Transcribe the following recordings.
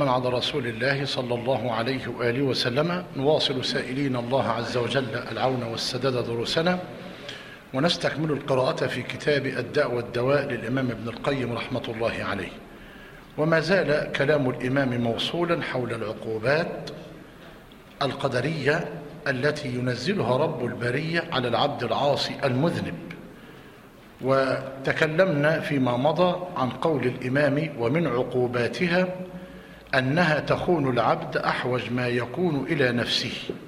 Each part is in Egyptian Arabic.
على رسول الله صلى الله عليه وآله وسلم نواصل سائلين الله عز وجل العون والسداد دروسنا ونستكمل القراءة في كتاب الداء والدواء للإمام ابن القيم رحمة الله عليه وما زال كلام الإمام موصولا حول العقوبات القدرية التي ينزلها رب البرية على العبد العاصي المذنب وتكلمنا فيما مضى عن قول الإمام ومن عقوباتها أنها تخون العبد أحوج ما يكون إلى نفسه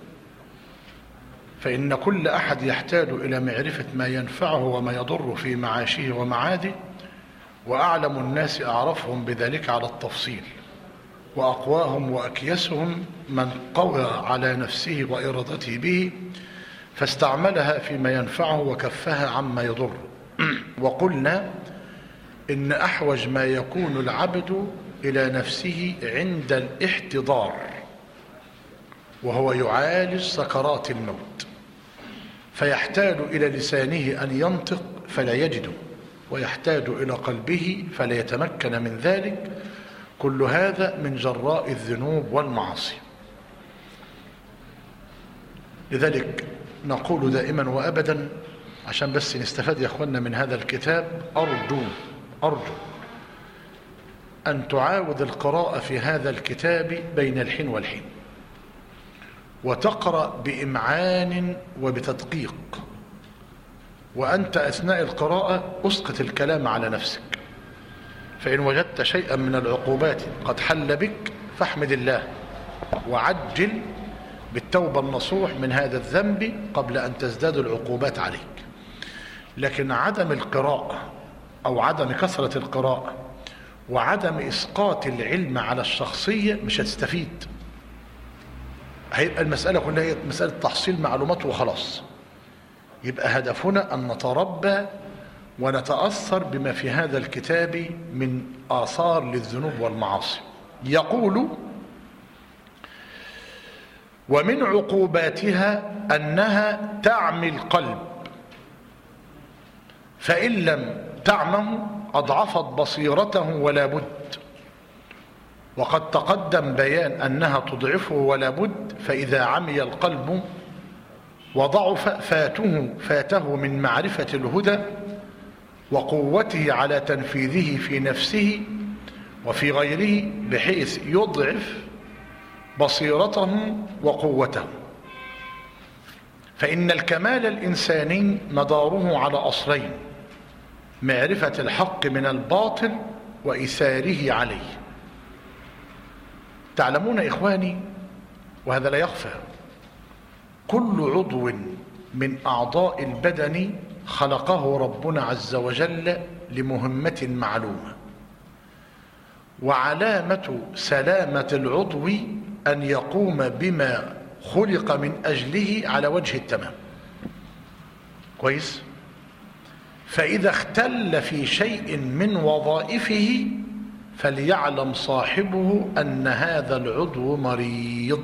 فإن كل أحد يحتاج إلى معرفة ما ينفعه وما يضر في معاشه ومعاده وأعلم الناس أعرفهم بذلك على التفصيل وأقواهم وأكيسهم من قوى على نفسه وإرادته به فاستعملها فيما ينفعه وكفها عما يضر وقلنا إن أحوج ما يكون العبد إلى نفسه عند الاحتضار وهو يعالج سكرات الموت فيحتاج إلى لسانه أن ينطق فلا يجده ويحتاج إلى قلبه فلا يتمكن من ذلك كل هذا من جراء الذنوب والمعاصي لذلك نقول دائما وأبدا عشان بس نستفاد يا أخوانا من هذا الكتاب أرجو أرجو أن تعاود القراءة في هذا الكتاب بين الحين والحين وتقرأ بإمعان وبتدقيق وأنت أثناء القراءة أسقط الكلام على نفسك فإن وجدت شيئا من العقوبات قد حل بك فاحمد الله وعجل بالتوبة النصوح من هذا الذنب قبل أن تزداد العقوبات عليك لكن عدم القراءة أو عدم كثرة القراءة وعدم إسقاط العلم على الشخصية مش هتستفيد هيبقى المسألة كلها هي مسألة تحصيل معلومات وخلاص يبقى هدفنا أن نتربى ونتأثر بما في هذا الكتاب من آثار للذنوب والمعاصي يقول ومن عقوباتها أنها تعمي القلب فإن لم تعمه أضعفت بصيرته ولا بد وقد تقدم بيان أنها تضعفه ولا بد فإذا عمي القلب وضعف فاته فاته من معرفة الهدى وقوته على تنفيذه في نفسه وفي غيره بحيث يضعف بصيرته وقوته فإن الكمال الإنساني مداره على أصلين معرفة الحق من الباطل وإثاره عليه تعلمون إخواني وهذا لا يخفى كل عضو من أعضاء البدن خلقه ربنا عز وجل لمهمة معلومة وعلامة سلامة العضو أن يقوم بما خلق من أجله على وجه التمام كويس فإذا اختل في شيء من وظائفه فليعلم صاحبه أن هذا العضو مريض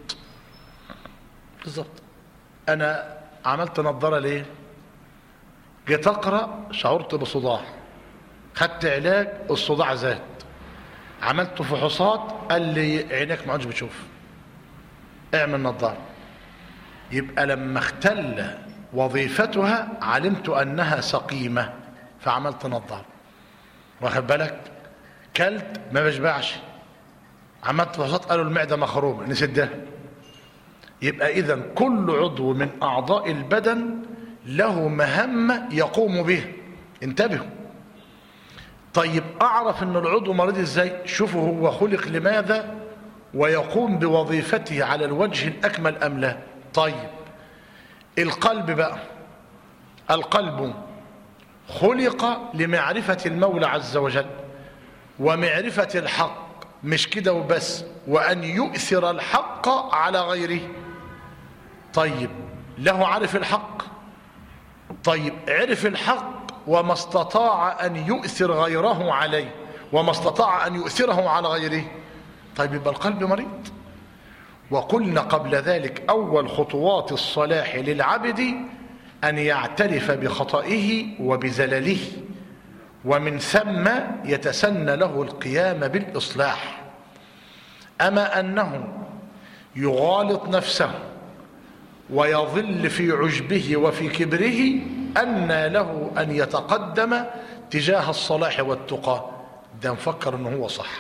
بالظبط أنا عملت نظارة ليه جيت أقرأ شعرت بصداع خدت علاج الصداع زاد عملت فحوصات قال لي عينك ما عادش بتشوف اعمل نظارة يبقى لما اختل وظيفتها علمت أنها سقيمة فعملت نظارة واخد بالك كلت ما بشبعش عملت فحوصات قالوا المعدة مخرومة نسيت ده يبقى إذا كل عضو من أعضاء البدن له مهمة يقوم به انتبهوا طيب أعرف أن العضو مريض إزاي شوفوا هو خلق لماذا ويقوم بوظيفته على الوجه الأكمل أم لا طيب القلب بقى القلب خلق لمعرفة المولى عز وجل ومعرفة الحق مش كده وبس وأن يؤثر الحق على غيره طيب له عرف الحق طيب عرف الحق وما استطاع أن يؤثر غيره عليه وما استطاع أن يؤثره على غيره طيب يبقى القلب مريض وقلنا قبل ذلك أول خطوات الصلاح للعبد أن يعترف بخطئه وبزلله ومن ثم يتسنى له القيام بالإصلاح أما أنه يغالط نفسه ويظل في عجبه وفي كبره أن له أن يتقدم تجاه الصلاح والتقى ده نفكر أنه هو صح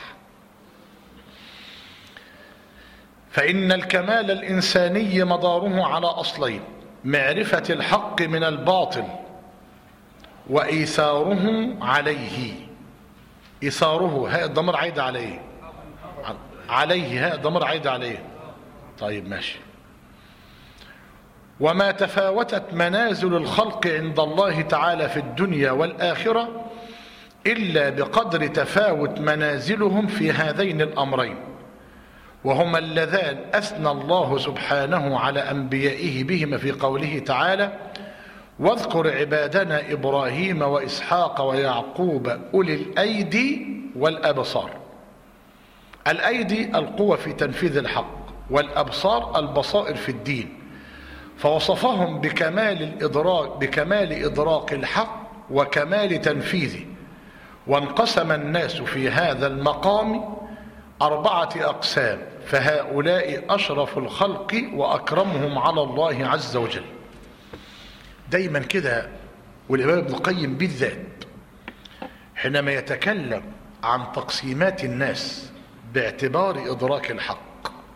فإن الكمال الإنساني مداره على أصلين معرفة الحق من الباطل وإيثاره عليه إيثاره هاء الضمير عايد عليه عليه هاء الضمير عايد عليه طيب ماشي وما تفاوتت منازل الخلق عند الله تعالى في الدنيا والآخرة إلا بقدر تفاوت منازلهم في هذين الأمرين وهما اللذان أثنى الله سبحانه على أنبيائه بهما في قوله تعالى واذكر عبادنا إبراهيم وإسحاق ويعقوب أولي الأيدي والأبصار الأيدي القوة في تنفيذ الحق والأبصار البصائر في الدين فوصفهم بكمال الإدراك بكمال إدراك الحق وكمال تنفيذه وانقسم الناس في هذا المقام أربعة أقسام فهؤلاء أشرف الخلق وأكرمهم على الله عز وجل دايما كده والإمام ابن القيم بالذات حينما يتكلم عن تقسيمات الناس باعتبار إدراك الحق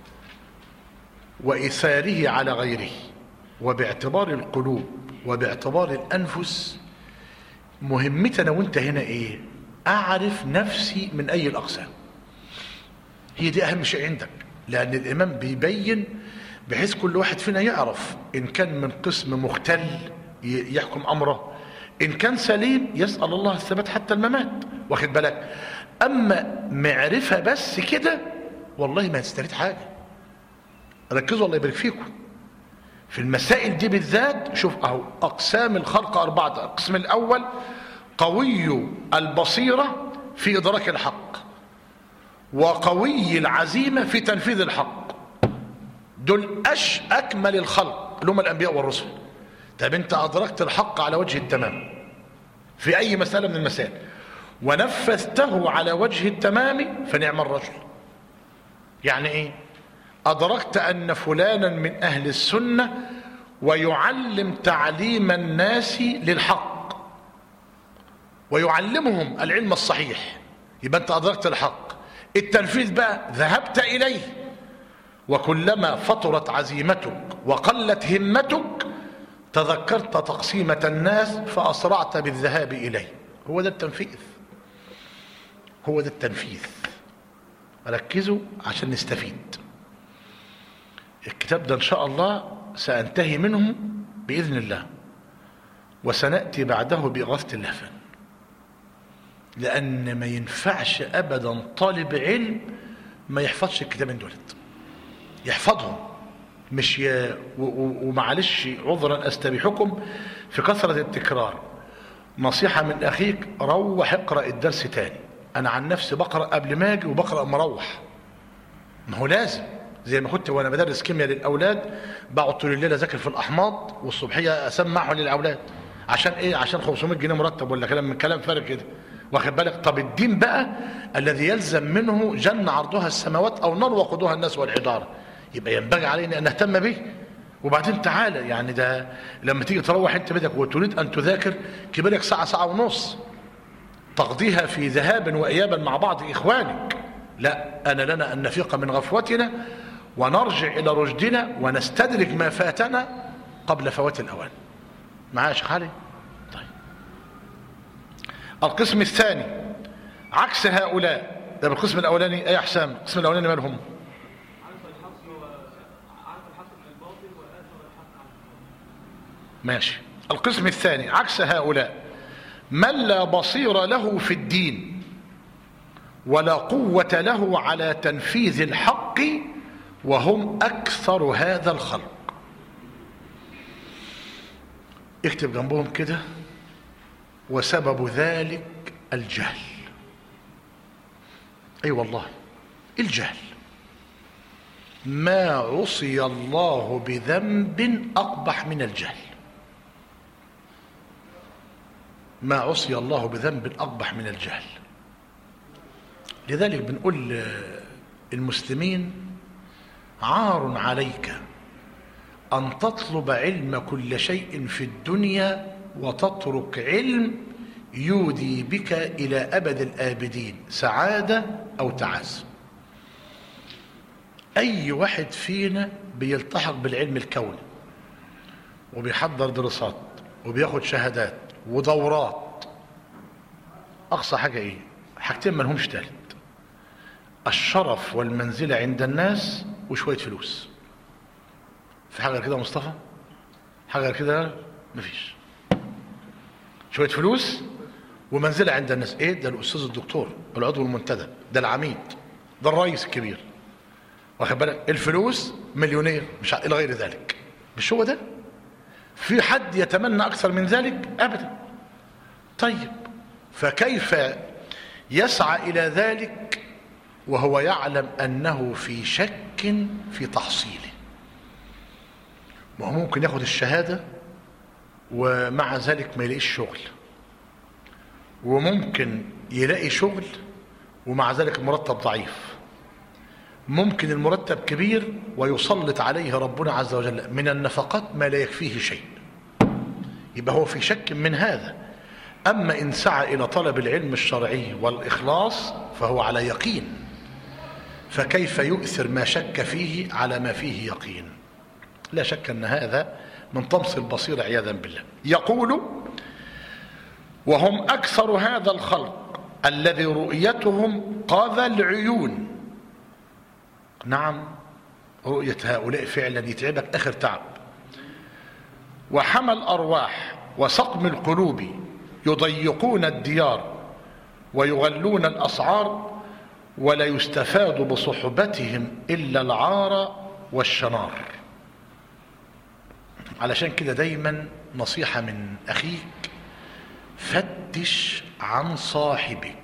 وإثاره على غيره وباعتبار القلوب وباعتبار الأنفس مهمتنا وانت هنا ايه اعرف نفسي من اي الاقسام هي دي اهم شيء عندك لان الامام بيبين بحيث كل واحد فينا يعرف ان كان من قسم مختل يحكم امره ان كان سليم يسال الله الثبات حتى الممات واخد بالك اما معرفه بس كده والله ما هتستفيد حاجه ركزوا الله يبارك فيكم في المسائل دي بالذات شوف اهو اقسام الخلق اربعه القسم الاول قوي البصيره في ادراك الحق وقوي العزيمه في تنفيذ الحق دول اش اكمل الخلق اللي هم الانبياء والرسل طب انت ادركت الحق على وجه التمام في اي مساله من المسائل ونفذته على وجه التمام فنعم الرجل يعني ايه أدركت أن فلانا من أهل السنة ويعلم تعليم الناس للحق ويعلمهم العلم الصحيح يبقى أنت أدركت الحق التنفيذ بقى ذهبت إليه وكلما فطرت عزيمتك وقلت همتك تذكرت تقسيمة الناس فأسرعت بالذهاب إليه هو ده التنفيذ هو ده التنفيذ ركزوا عشان نستفيد الكتاب ده إن شاء الله سأنتهي منه بإذن الله وسنأتي بعده بإغاثة اللهفان لأن ما ينفعش أبدا طالب علم ما يحفظش الكتابين دولت يحفظهم مش ي... ومعلش عذرا أستبيحكم في كثرة التكرار نصيحة من أخيك روح اقرأ الدرس تاني أنا عن نفسي بقرأ قبل ما أجي وبقرأ مروح ما هو لازم زي ما كنت وانا بدرس كيمياء للاولاد بقعد طول الليل اذاكر في الاحماض والصبحيه اسمعه للاولاد عشان ايه عشان 500 جنيه مرتب ولا كلام من كلام فارغ كده واخد بالك طب الدين بقى الذي يلزم منه جنة عرضها السماوات او نار وقودها الناس والحجاره يبقى ينبغي علينا ان نهتم به وبعدين تعالى يعني ده لما تيجي تروح انت بدك وتريد ان تذاكر كبرك ساعه ساعه ونص تقضيها في ذهاب وايابا مع بعض اخوانك لا انا لنا ان نفيق من غفوتنا ونرجع إلى رشدنا ونستدرك ما فاتنا قبل فوات الأوان معايا يا شيخ علي طيب القسم الثاني عكس هؤلاء ده بالقسم الأولاني أي أحسام القسم الأولاني مالهم ماشي القسم الثاني عكس هؤلاء من لا بصير له في الدين ولا قوة له على تنفيذ الحق وهم أكثر هذا الخلق اكتب جنبهم كده وسبب ذلك الجهل أي أيوة والله الجهل ما عصي الله بذنب أقبح من الجهل ما عصي الله بذنب أقبح من الجهل لذلك بنقول المسلمين عار عليك أن تطلب علم كل شيء في الدنيا وتترك علم يودي بك إلى أبد الآبدين سعادة أو تعاس أي واحد فينا بيلتحق بالعلم الكوني وبيحضر دراسات وبياخد شهادات ودورات أقصى حاجة إيه حاجتين ما لهمش تالت الشرف والمنزلة عند الناس وشوية فلوس في حاجة كده يا مصطفى حاجة كده مفيش شوية فلوس ومنزلة عند الناس ايه ده الأستاذ الدكتور العضو المنتدب ده العميد ده الرئيس الكبير واخد بالك الفلوس مليونير مش إلى غير ذلك مش هو ده في حد يتمنى أكثر من ذلك أبدا طيب فكيف يسعى إلى ذلك وهو يعلم أنه في شك في تحصيله ما هو ممكن ياخد الشهادة ومع ذلك ما يلاقيش شغل وممكن يلاقي شغل ومع ذلك المرتب ضعيف ممكن المرتب كبير ويسلط عليه ربنا عز وجل من النفقات ما لا يكفيه شيء يبقى هو في شك من هذا أما إن سعى إلى طلب العلم الشرعي والإخلاص فهو على يقين فكيف يؤثر ما شك فيه على ما فيه يقين لا شك أن هذا من طمس البصيرة عياذا بالله يقول وهم أكثر هذا الخلق الذي رؤيتهم قذى العيون نعم رؤية هؤلاء فعلا يتعبك آخر تعب وحمى الأرواح وسقم القلوب يضيقون الديار ويغلون الأسعار ولا يستفاد بصحبتهم إلا العار والشنار علشان كده دايما نصيحة من أخيك فتش عن صاحبك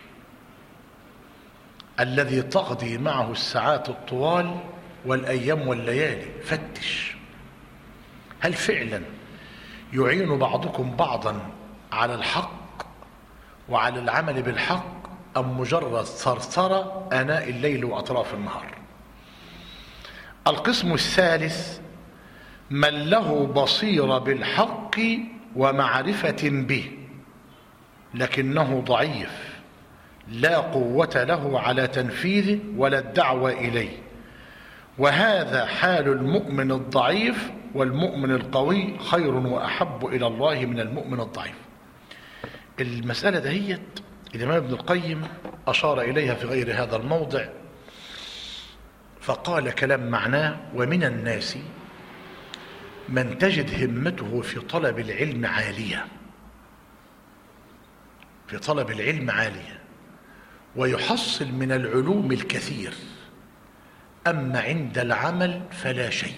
الذي تقضي معه الساعات الطوال والأيام والليالي فتش هل فعلا يعين بعضكم بعضا على الحق وعلى العمل بالحق أم مجرد ثرثرة آناء الليل وأطراف النهار القسم الثالث من له بصيرة بالحق ومعرفة به لكنه ضعيف لا قوة له على تنفيذه ولا الدعوة إليه وهذا حال المؤمن الضعيف والمؤمن القوي خير وأحب إلى الله من المؤمن الضعيف المسألة دهيت الإمام ابن القيم أشار إليها في غير هذا الموضع فقال كلام معناه ومن الناس من تجد همته في طلب العلم عالية في طلب العلم عالية ويحصل من العلوم الكثير أما عند العمل فلا شيء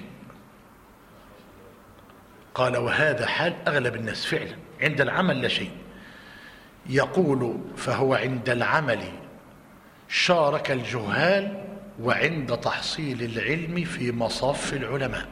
قال وهذا حال أغلب الناس فعلا عند العمل لا شيء يقول فهو عند العمل شارك الجهال وعند تحصيل العلم في مصاف العلماء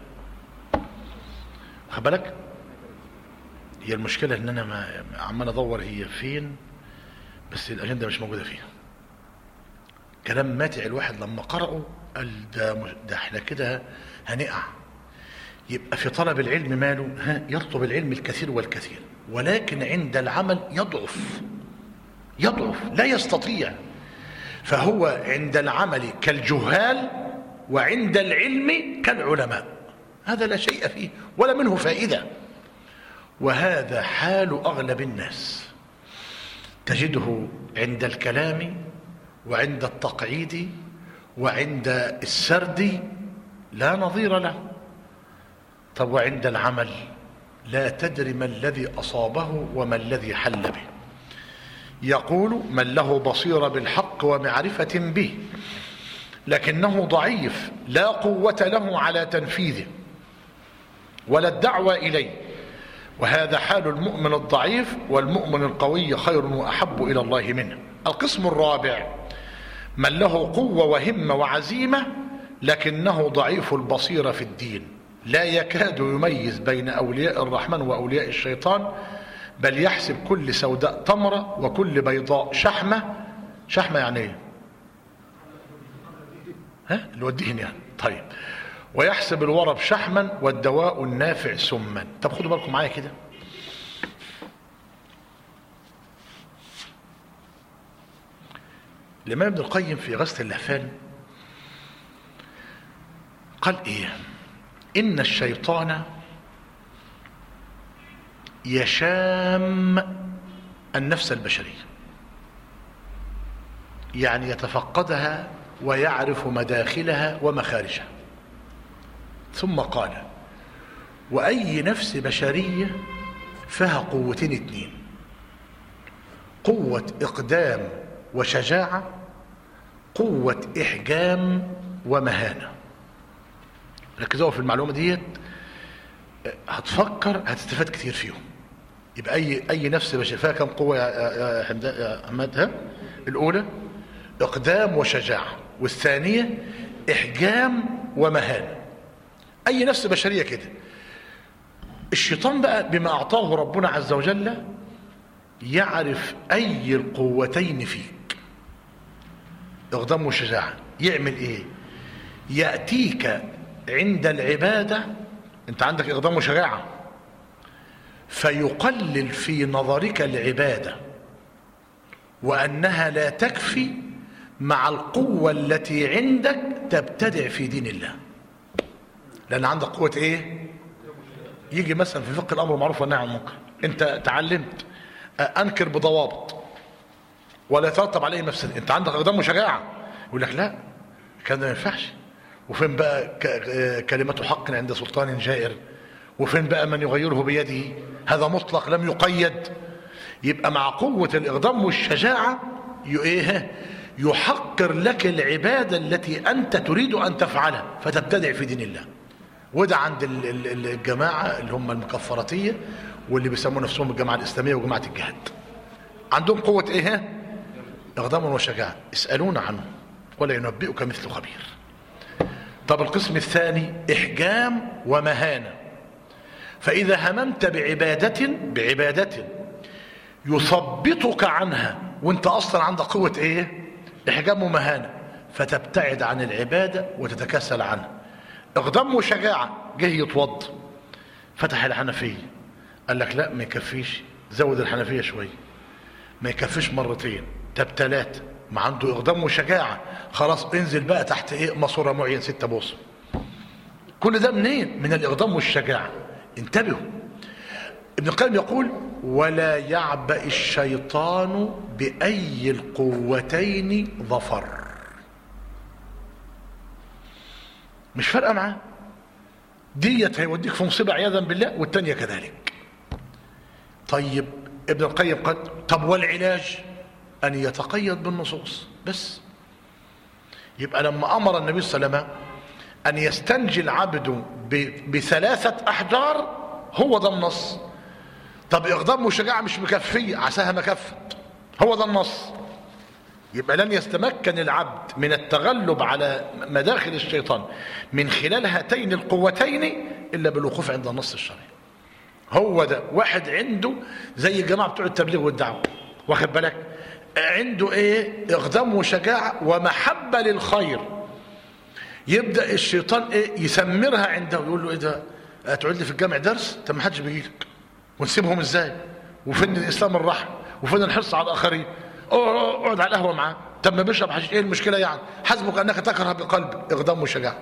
خد بالك هي المشكلة ان انا ما عمال ادور هي فين بس الاجندة مش موجودة فيها كلام ماتع الواحد لما قرأه قال ده, ده احنا كده هنقع يبقى في طلب العلم ماله ها يطلب العلم الكثير والكثير ولكن عند العمل يضعف يضعف لا يستطيع فهو عند العمل كالجهال وعند العلم كالعلماء هذا لا شيء فيه ولا منه فائدة وهذا حال أغلب الناس تجده عند الكلام وعند التقعيد وعند السرد لا نظير له طب وعند العمل لا تدري ما الذي أصابه وما الذي حل به يقول من له بصيرة بالحق ومعرفة به لكنه ضعيف لا قوة له على تنفيذه ولا الدعوة إليه وهذا حال المؤمن الضعيف والمؤمن القوي خير وأحب إلى الله منه القسم الرابع من له قوة وهمة وعزيمة لكنه ضعيف البصيرة في الدين لا يكاد يميز بين أولياء الرحمن وأولياء الشيطان بل يحسب كل سوداء تمرة وكل بيضاء شحمة شحمة يعني ايه ها اللي هو الدهن يعني طيب ويحسب الورب شحما والدواء النافع سما طب خدوا بالكم معايا كده الإمام ابن القيم في غسل اللهفان قال إيه إن الشيطان يشام النفس البشرية يعني يتفقدها ويعرف مداخلها ومخارجها ثم قال وأي نفس بشرية فيها قوتين اتنين قوة إقدام وشجاعة قوة إحجام ومهانة ركزوا في المعلومة ديت هتفكر هتستفاد كتير فيهم يبقى أي أي نفس بشرية فيها كم قوة يا يا حمد- يا أحمد ها الأولى إقدام وشجاعة والثانية إحجام ومهانة أي نفس بشرية كده الشيطان بقى بما أعطاه ربنا عز وجل يعرف أي القوتين فيك إقدام وشجاعة يعمل إيه يأتيك عند العبادة أنت عندك إقدام وشجاعة فيقلل في نظرك العبادة وأنها لا تكفي مع القوة التي عندك تبتدع في دين الله لأن عندك قوة إيه يجي مثلا في فقه الأمر المعروف والنهي عن المنكر أنت تعلمت أنكر بضوابط ولا يترتب عليه مفسدة أنت عندك إقدام وشجاعة يقول لك لا كان ده ما ينفعش وفين بقى ك- كلمة حق عند سلطان جائر وفين بقى من يغيره بيده هذا مطلق لم يقيد يبقى مع قوة الإقدام والشجاعة ي- إيه يحقر لك العبادة التي أنت تريد أن تفعلها فتبتدع في دين الله وده عند ال- ال- الجماعة اللي هم المكفراتية واللي بيسموا نفسهم الجماعة الإسلامية وجماعة الجهاد عندهم قوة إيه إقدام وشجاعة اسألون عنه ولا ينبئك مثل خبير طب القسم الثاني إحجام ومهانة فإذا هممت بعبادة بعبادة يثبطك عنها وانت أصلا عندك قوة إيه إحجام ومهانة فتبتعد عن العبادة وتتكسل عنها إقدام وشجاعة جه يتوض فتح الحنفية قال لك لا ما يكفيش زود الحنفية شوية ما يكفيش مرتين طب ثلاثة ما عنده إقدام وشجاعة خلاص انزل بقى تحت إيه ماسورة معين ستة بوصة كل ده منين من الإقدام والشجاعة انتبهوا ابن القيم يقول ولا يعبأ الشيطان بأي القوتين ظفر مش فارقة معاه ديت هيوديك في مصيبة عياذا بالله والتانية كذلك طيب ابن القيم قال طب والعلاج أن يتقيد بالنصوص بس يبقى لما أمر النبي صلى الله عليه وسلم أن يستنجي العبد ب- بثلاثة أحجار هو ده النص طب إقدام وشجاعة مش مكفية عساها ما كفت هو ده النص يبقى لن يستمكن العبد من التغلب على مداخل الشيطان من خلال هاتين القوتين إلا بالوقوف عند النص الشرعي هو ده واحد عنده زي الجماعة بتوع التبليغ والدعوة واخد بالك عنده ايه اقدام وشجاعة ومحبة للخير يبدأ الشيطان ايه يسمرها عنده يقول له ايه ده هتقعد لي في الجامع درس طب ما حدش بيجيلك ونسيبهم ازاي وفين الاسلام الرحم وفين الحرص على الاخرين اقعد على القهوه معاه طب ما بيشرب حشيش ايه المشكله يعني حسبك انك تكره بقلبك اقدام وشجاعه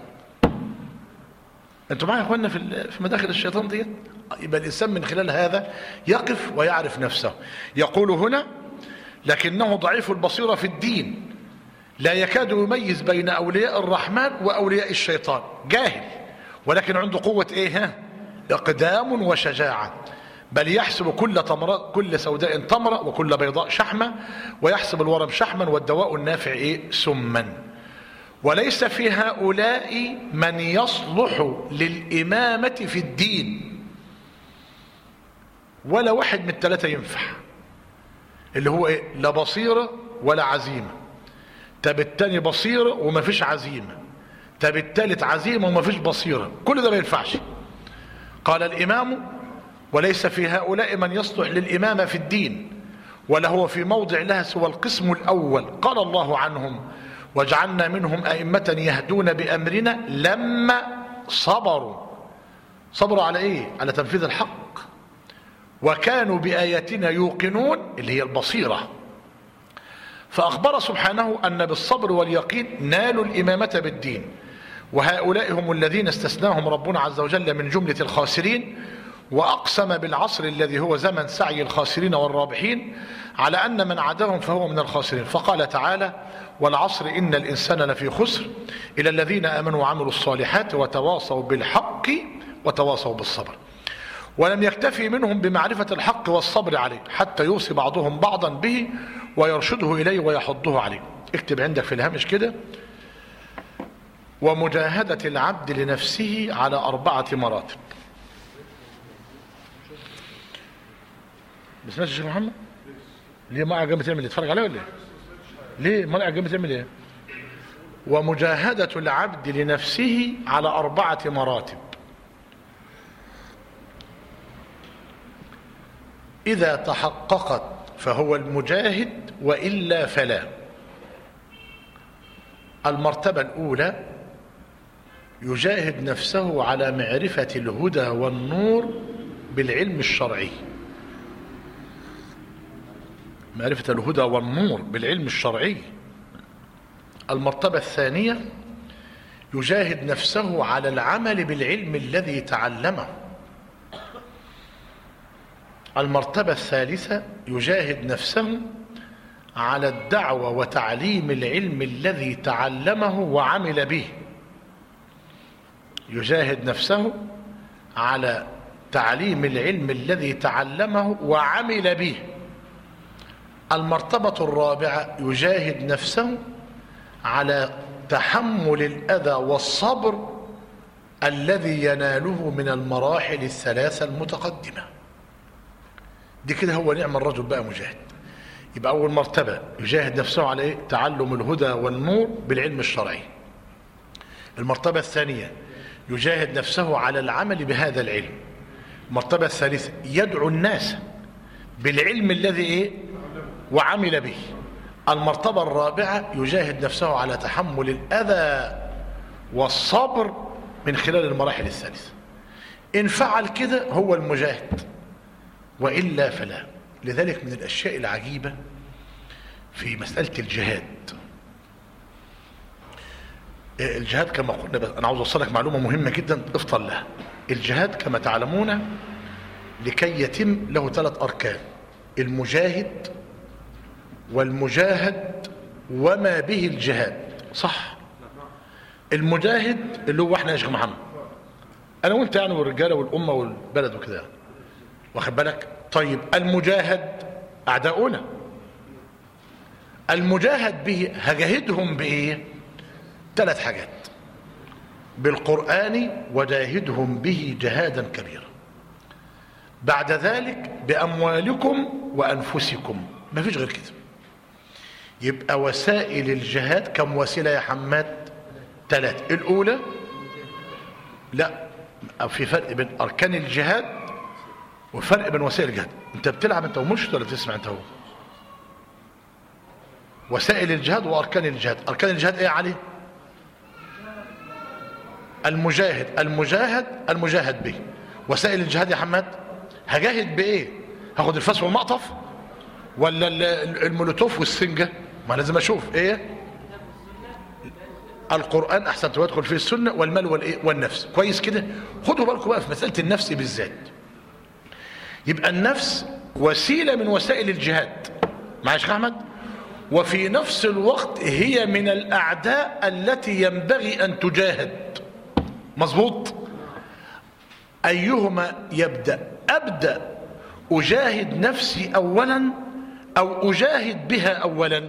انتوا معايا يا اخوانا في ال- في مداخل الشيطان ديت يبقى الانسان من خلال هذا يقف ويعرف نفسه يقول هنا لكنه ضعيف البصيره في الدين لا يكاد يميز بين اولياء الرحمن واولياء الشيطان جاهل ولكن عنده قوه ايه ها اقدام وشجاعه بل يحسب كل تمرة كل سوداء تمرة وكل بيضاء شحمة ويحسب الورم شحما والدواء النافع إيه سما وليس في هؤلاء من يصلح للإمامة في الدين ولا واحد من الثلاثة ينفع اللي هو إيه لا بصيرة ولا عزيمة طب التاني بصيرة وما فيش عزيمة طب التالت عزيمة وما فيش بصيرة كل ده ما ينفعش قال الإمام وليس في هؤلاء من يصلح للإمامة في الدين ولا هو في موضع لها سوى القسم الأول قال الله عنهم وجعلنا منهم أئمة يهدون بأمرنا لما صبروا صبروا على إيه؟ على تنفيذ الحق وكانوا بآياتنا يوقنون اللي هي البصيرة فأخبر سبحانه أن بالصبر واليقين نالوا الإمامة بالدين وهؤلاء هم الذين استثناهم ربنا عز وجل من جملة الخاسرين وأقسم بالعصر الذي هو زمن سعي الخاسرين والرابحين على أن من عداهم فهو من الخاسرين فقال تعالى والعصر إن الإنسان لفي خسر إلى الذين آمنوا وعملوا الصالحات وتواصوا بالحق وتواصوا بالصبر ولم يكتفي منهم بمعرفة الحق والصبر عليه حتى يوصي بعضهم بعضا به ويرشده إليه ويحضه عليه اكتب عندك في الهامش كده ومجاهدة العبد لنفسه على أربعة مراتب ما سمعتش الشيخ محمد ليه ما قام تعمل ايه تتفرج عليه ولا ايه ليه ما قام تعمل ايه ومجاهدة العبد لنفسه على أربعة مراتب إذا تحققت فهو المجاهد وإلا فلا المرتبة الأولى يجاهد نفسه على معرفة الهدى والنور بالعلم الشرعي معرفة الهدى والنور بالعلم الشرعي المرتبة الثانية يجاهد نفسه على العمل بالعلم الذي تعلمه المرتبة الثالثة يجاهد نفسه على الدعوة وتعليم العلم الذي تعلمه وعمل به يجاهد نفسه على تعليم العلم الذي تعلمه وعمل به المرتبة الرابعة يجاهد نفسه على تحمل الأذى والصبر الذي يناله من المراحل الثلاثة المتقدمة دي كده هو نعم الرجل بقى مجاهد يبقى أول مرتبة يجاهد نفسه على إيه؟ تعلم الهدى والنور بالعلم الشرعي المرتبة الثانية يجاهد نفسه على العمل بهذا العلم المرتبة الثالثة يدعو الناس بالعلم الذي إيه؟ وعمل به المرتبة الرابعة يجاهد نفسه على تحمل الأذى والصبر من خلال المراحل الثالثة إن فعل كده هو المجاهد وإلا فلا لذلك من الأشياء العجيبة في مسألة الجهاد الجهاد كما قلنا بس أنا عاوز أوصلك معلومة مهمة جدا افطر لها الجهاد كما تعلمون لكي يتم له ثلاث أركان المجاهد والمجاهد وما به الجهاد صح المجاهد اللي هو احنا يا شيخ محمد انا وانت يعني والرجاله والامه والبلد وكده واخد بالك طيب المجاهد اعداؤنا المجاهد به هجاهدهم بايه ثلاث حاجات بالقران وجاهدهم به جهادا كبيرا بعد ذلك باموالكم وانفسكم ما فيش غير كده يبقى وسائل الجهاد كم وسيله يا حماد ثلاث الاولى لا في فرق بين اركان الجهاد وفرق بين وسائل الجهاد انت بتلعب انت ومرشد ولا بتسمع انت هو وسائل الجهاد واركان الجهاد اركان الجهاد ايه يا علي المجاهد المجاهد المجاهد به وسائل الجهاد يا حماد هجاهد بايه هاخد الفاس والمقطف ولا المولوتوف والسنجه ما لازم اشوف ايه القران احسن ويدخل فيه السنه والمال والايه والنفس كويس كده خدوا بالكم بقى في مساله النفس بالذات يبقى النفس وسيله من وسائل الجهاد معايا يا شيخ احمد وفي نفس الوقت هي من الاعداء التي ينبغي ان تجاهد مظبوط ايهما يبدا ابدا اجاهد نفسي اولا او اجاهد بها اولا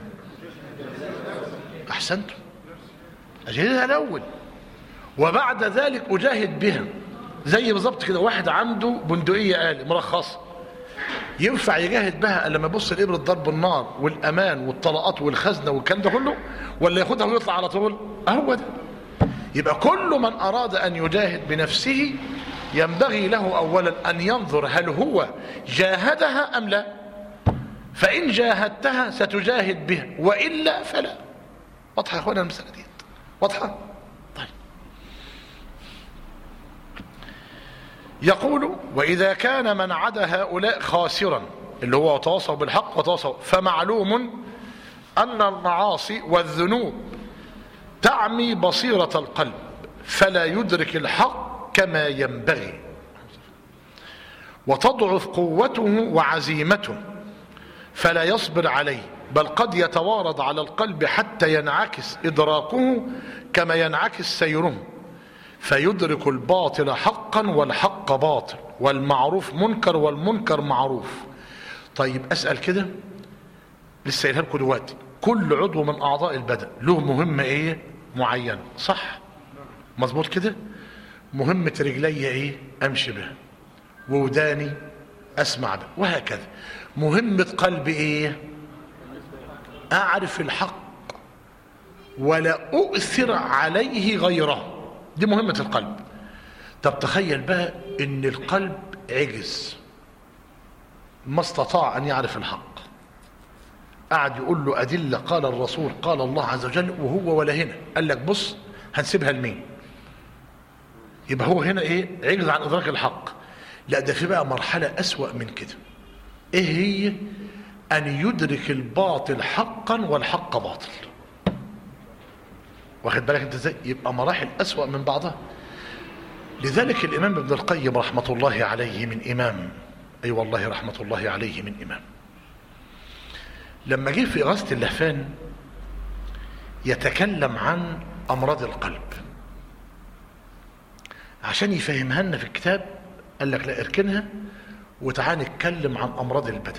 احسنتم اجاهدها الاول وبعد ذلك اجاهد بها زي بالظبط كده واحد عنده بندقيه آلي مرخصه ينفع يجاهد بها لما يبص لابره ضرب النار والامان والطلقات والخزنه والكلام ده كله ولا ياخدها ويطلع على طول هو ده يبقى كل من اراد ان يجاهد بنفسه ينبغي له اولا ان ينظر هل هو جاهدها ام لا فان جاهدتها ستجاهد بها والا فلا واضحة يا اخوانا المسألة دي واضحة طيب يقول وإذا كان من عدا هؤلاء خاسرا اللي هو تواصوا بالحق وتواصوا فمعلوم أن المعاصي والذنوب تعمي بصيرة القلب فلا يدرك الحق كما ينبغي وتضعف قوته وعزيمته فلا يصبر عليه بل قد يتوارد على القلب حتى ينعكس إدراكه كما ينعكس سيره فيدرك الباطل حقا والحق باطل والمعروف منكر والمنكر معروف طيب أسأل كده لسه قايلها لكم دلوقتي كل عضو من أعضاء البدن له مهمة إيه معينة صح مظبوط كده مهمة رجلي إيه أمشي بها ووداني أسمع بها وهكذا مهمة قلبي إيه أعرف الحق ولا أؤثر عليه غيره دي مهمة القلب طب تخيل بقى ان القلب عجز ما استطاع ان يعرف الحق قعد يقول له أدلة قال الرسول قال الله عز وجل وهو ولا هنا قال لك بص هنسيبها لمين يبقى هو هنا ايه عجز عن ادراك الحق لا ده في بقى مرحلة أسوأ من كده ايه هي ان يدرك الباطل حقا والحق باطل واخد بالك انت ازاي يبقى مراحل أسوأ من بعضها لذلك الإمام ابن القيم رحمة الله عليه من إمام أي أيوة والله رحمة الله عليه من إمام لما جه في إغاثة اللهفان يتكلم عن أمراض القلب عشان يفهمها لنا في الكتاب قال لك لا اركنها وتعال نتكلم عن أمراض البدن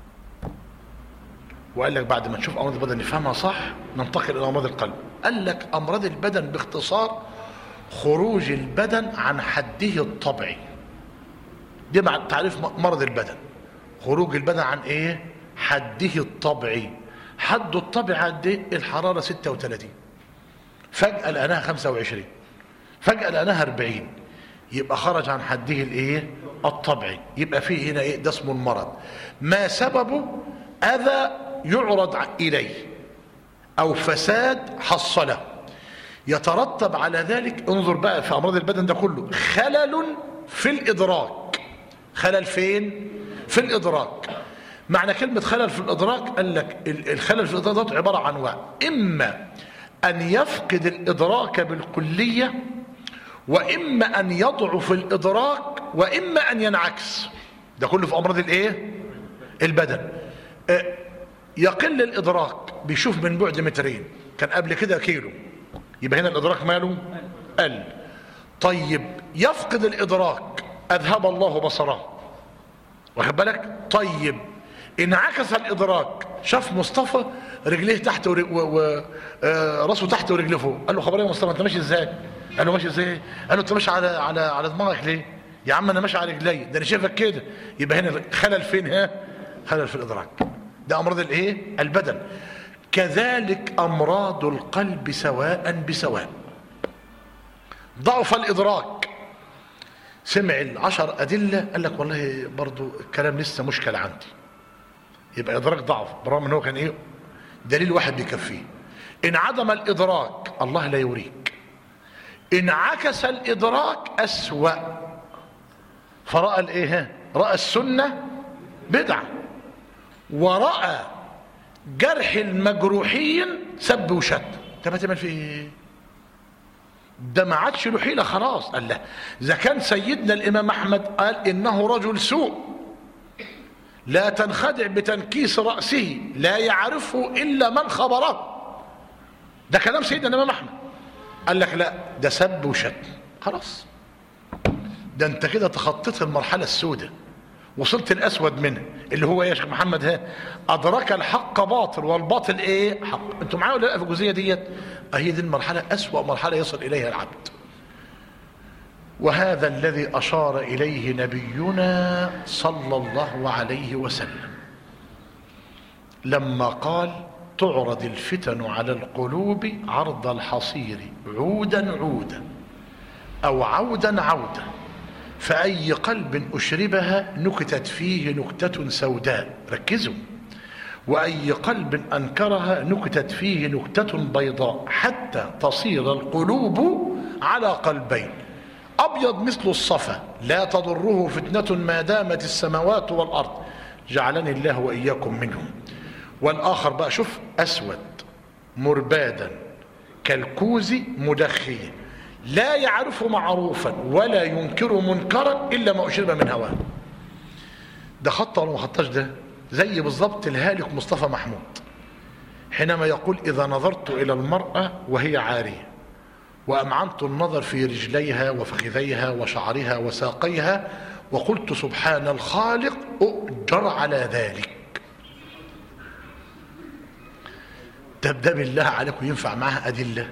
وقال لك بعد ما نشوف أمراض البدن نفهمها صح ننتقل إلى أمراض القلب قال لك أمراض البدن باختصار خروج البدن عن حده الطبيعي دي مع تعريف مرض البدن خروج البدن عن ايه حده الطبيعي حده الطبيعي قد ايه الحراره 36 فجاه لقيناها 25 فجاه لقيناها 40 يبقى خرج عن حده الايه الطبيعي يبقى فيه هنا ايه ده اسمه المرض ما سببه اذى يعرض اليه او فساد حصله يترتب على ذلك انظر بقى في امراض البدن ده كله خلل في الادراك خلل فين في الادراك معنى كلمه خلل في الادراك قال لك الخلل في الادراك ده عباره عن انواع اما ان يفقد الادراك بالكليه واما ان يضعف الادراك واما ان ينعكس ده كله في امراض الايه البدن يقل الادراك بيشوف من بعد مترين كان قبل كده كيلو يبقى هنا الادراك ماله قل طيب يفقد الادراك اذهب الله بصره واخد بالك طيب انعكس الادراك شاف مصطفى رجليه تحت وراسه تحت ورجليه فوق قال له خبر يا مصطفى انت ماشي ازاي قال له ماشي ازاي قال له انت ماشي على على على دماغك ليه يا عم انا ماشي على رجلي ده انا شايفك كده يبقى هنا خلل فين ها خلل في الادراك ده امراض الايه البدن كذلك امراض القلب سواء بسواء ضعف الادراك سمع العشر ادله قال لك والله برضو الكلام لسه مشكله عندي يبقى ادراك ضعف برغم ان هو كان ايه دليل واحد بيكفيه ان عدم الادراك الله لا يريك ان عكس الادراك اسوا فراى الايه راى السنه بدعه وراى جرح المجروحين سب وشتم طب هتعمل في ايه ده ما عادش له حيله خلاص قال لا اذا كان سيدنا الامام احمد قال انه رجل سوء لا تنخدع بتنكيس راسه لا يعرفه الا من خبره ده كلام سيدنا الامام احمد قال لك لا ده سب وشتم خلاص ده انت كده تخطيت المرحله السوداء وصلت الاسود منه اللي هو ايه يا شيخ محمد ها ادرك الحق باطل والباطل ايه حق انتوا معايا ولا لا في الجزئيه ديت هي دي المرحله اسوا مرحله يصل اليها العبد وهذا الذي اشار اليه نبينا صلى الله عليه وسلم لما قال تعرض الفتن على القلوب عرض الحصير عودا عودا او عودا عودا فأي قلب أشربها نكتت فيه نكتة سوداء ركزوا وأي قلب أنكرها نكتت فيه نكتة بيضاء حتى تصير القلوب على قلبين أبيض مثل الصفا لا تضره فتنة ما دامت السماوات والأرض جعلني الله وإياكم منهم والآخر بقى شوف أسود مربادا كالكوز مدخيا لا يعرف معروفا ولا ينكر منكرا إلا ما أشرب من هواه ده خط ولا ما خطاش ده زي بالظبط الهالك مصطفى محمود حينما يقول إذا نظرت إلى المرأة وهي عارية وأمعنت النظر في رجليها وفخذيها وشعرها وساقيها وقلت سبحان الخالق أؤجر على ذلك طب ده بالله عليكم ينفع معها أدلة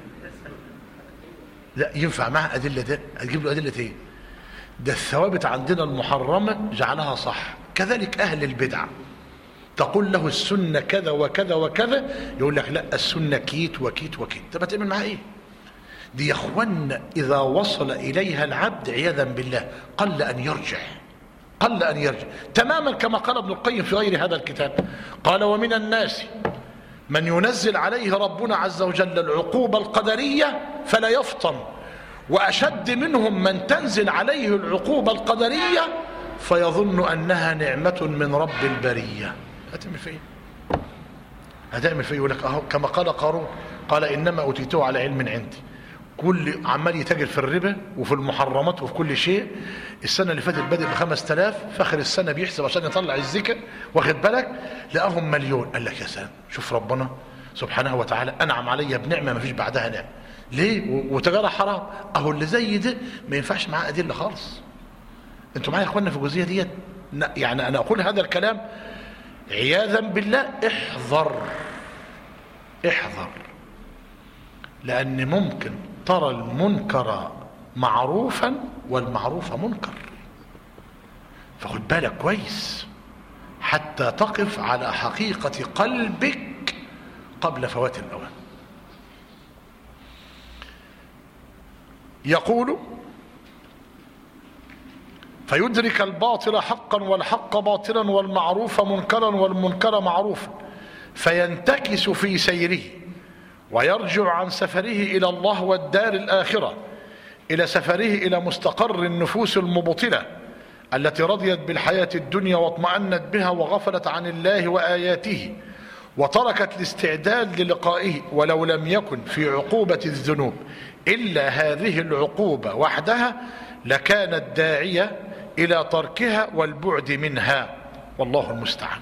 لا ينفع معها أدلة ده أجيب له أدلة إيه ده الثوابت عندنا المحرمة جعلها صح كذلك أهل البدع تقول له السنة كذا وكذا وكذا يقول لك لا السنة كيت وكيت وكيت طب هتعمل معها ايه دي يا اخوانا اذا وصل اليها العبد عياذا بالله قل ان يرجع قل ان يرجع تماما كما قال ابن القيم في غير هذا الكتاب قال ومن الناس من ينزل عليه ربنا عز وجل العقوبة القدرية فلا يفطن وأشد منهم من تنزل عليه العقوبة القدرية فيظن أنها نعمة من رب البرية هتعمل في ايه هتعمل في ايه يقول لك اهو كما قال قارون قال انما اوتيته على علم عندي كل عمال يتاجر في الربا وفي المحرمات وفي كل شيء السنه اللي فاتت بادئ ب 5000 في اخر السنه بيحسب عشان يطلع الزكاه واخد بالك لقاهم مليون قال لك يا سلام شوف ربنا سبحانه وتعالى انعم عليا بنعمه ما فيش بعدها نعمه ليه وتجاره حرام اهو اللي زي ده ما ينفعش معاه ادله خالص انتوا معايا يا اخوانا في الجزئيه ديت يعني انا اقول هذا الكلام عياذا بالله احذر احذر لأن ممكن ترى المنكر معروفا والمعروف منكر فخد بالك كويس حتى تقف على حقيقة قلبك قبل فوات الأوان يقول فيدرك الباطل حقا والحق باطلا والمعروف منكرا والمنكر معروفا فينتكس في سيره ويرجع عن سفره الى الله والدار الاخره الى سفره الى مستقر النفوس المبطله التي رضيت بالحياه الدنيا واطمأنت بها وغفلت عن الله واياته وتركت الاستعداد للقائه ولو لم يكن في عقوبه الذنوب الا هذه العقوبه وحدها لكانت داعيه الى تركها والبعد منها والله المستعان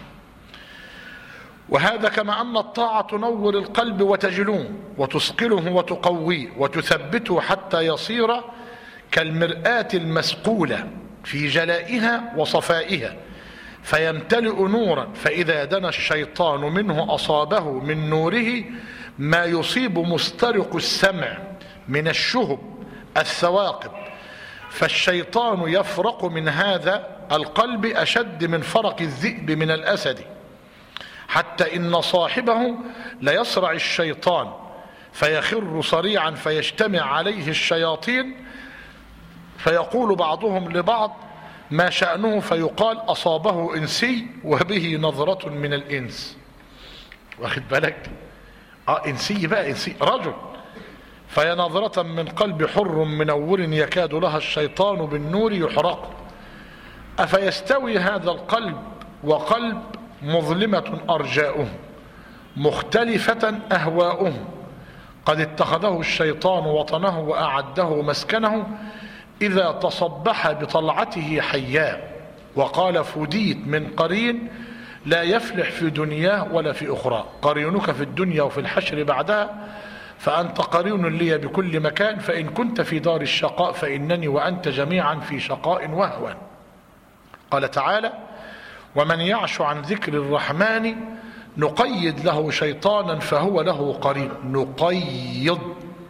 وهذا كما ان الطاعه تنور القلب وتجلوه وتثقله وتقويه وتثبته حتى يصير كالمراه المسقوله في جلائها وصفائها فيمتلئ نورا فاذا دنا الشيطان منه اصابه من نوره ما يصيب مسترق السمع من الشهب الثواقب فالشيطان يفرق من هذا القلب أشد من فرق الذئب من الأسد حتى إن صاحبه ليصرع الشيطان فيخر صريعا فيجتمع عليه الشياطين فيقول بعضهم لبعض ما شأنه فيقال أصابه إنسي وبه نظرة من الإنس واخد بالك آه إنسي بقى إنسي رجل فهي نظرة من قلب حر منور يكاد لها الشيطان بالنور يحرق أفيستوي هذا القلب وقلب مظلمة أرجاؤه مختلفة أهواؤه قد اتخذه الشيطان وطنه وأعده مسكنه إذا تصبح بطلعته حياه وقال فديت من قرين لا يفلح في دنياه ولا في أخرى قرينك في الدنيا وفي الحشر بعدها فأنت قرين لي بكل مكان فإن كنت في دار الشقاء فإنني وأنت جميعا في شقاء وهوان قال تعالى ومن يعش عن ذكر الرحمن نقيد له شيطانا فهو له قرين نقيض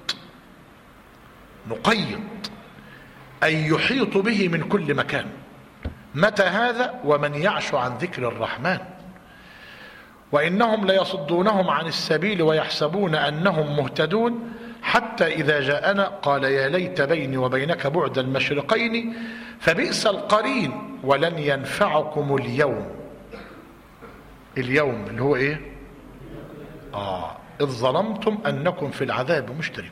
نقيض أي يحيط به من كل مكان متى هذا ومن يعش عن ذكر الرحمن وإنهم ليصدونهم عن السبيل ويحسبون أنهم مهتدون حتى إذا جاءنا قال يا ليت بيني وبينك بعد المشرقين فبئس القرين ولن ينفعكم اليوم اليوم اللي هو ايه اه اذ ظلمتم انكم في العذاب مشتركون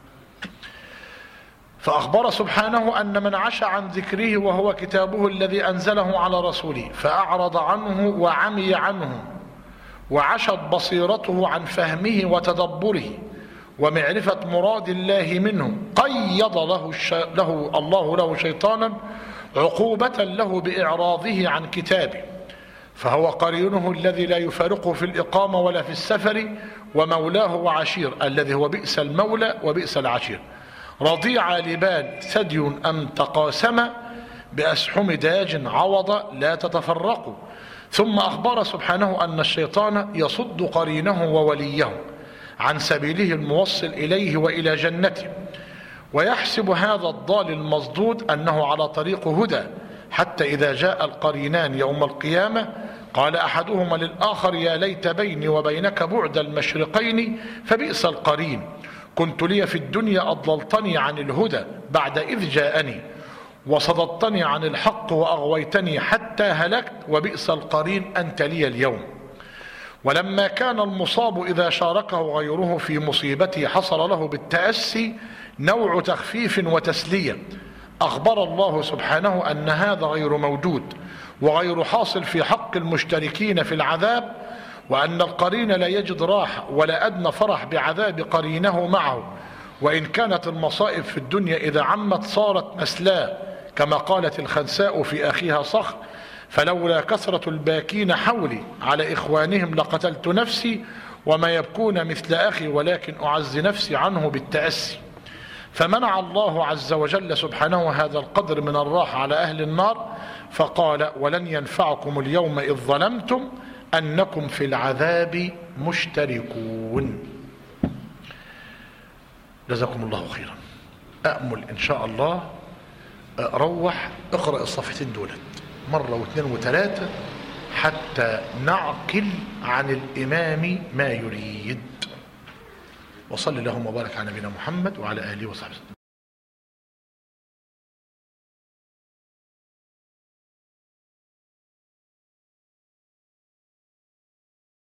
فأخبر سبحانه أن من عش عن ذكره وهو كتابه الذي أنزله على رسوله فأعرض عنه وعمي عنه وعشت بصيرته عن فهمه وتدبره ومعرفة مراد الله منه قيض له, الش... له الله له شيطانا عقوبة له بإعراضه عن كتابه فهو قرينه الذي لا يفارقه في الإقامة ولا في السفر ومولاه وعشير الذي هو بئس المولى وبئس العشير رضيع لبال ثدي أم تقاسم بأسحم داج عوض لا تتفرقوا ثم أخبر سبحانه أن الشيطان يصد قرينه ووليه عن سبيله الموصل إليه وإلى جنته ويحسب هذا الضال المصدود أنه على طريق هدى حتى إذا جاء القرينان يوم القيامة قال أحدهما للآخر يا ليت بيني وبينك بعد المشرقين فبئس القرين كنت لي في الدنيا أضللتني عن الهدى بعد إذ جاءني وصددتني عن الحق وأغويتني حتى هلكت وبئس القرين أنت لي اليوم ولما كان المصاب إذا شاركه غيره في مصيبته حصل له بالتأسي نوع تخفيف وتسلية أخبر الله سبحانه أن هذا غير موجود وغير حاصل في حق المشتركين في العذاب وأن القرين لا يجد راحة ولا أدنى فرح بعذاب قرينه معه وإن كانت المصائب في الدنيا إذا عمت صارت مسلاه كما قالت الخنساء في أخيها صخر فلولا كثرة الباكين حولي على إخوانهم لقتلت نفسي وما يبكون مثل أخي ولكن أعز نفسي عنه بالتأسي فمنع الله عز وجل سبحانه هذا القدر من الراحة على أهل النار فقال ولن ينفعكم اليوم إذ ظلمتم أنكم في العذاب مشتركون جزاكم الله خيرا أأمل إن شاء الله روح اقرأ الصفحتين دولت مرة واثنين وثلاثة حتى نعقل عن الإمام ما يريد وصل اللهم وبارك على نبينا محمد وعلى آله وصحبه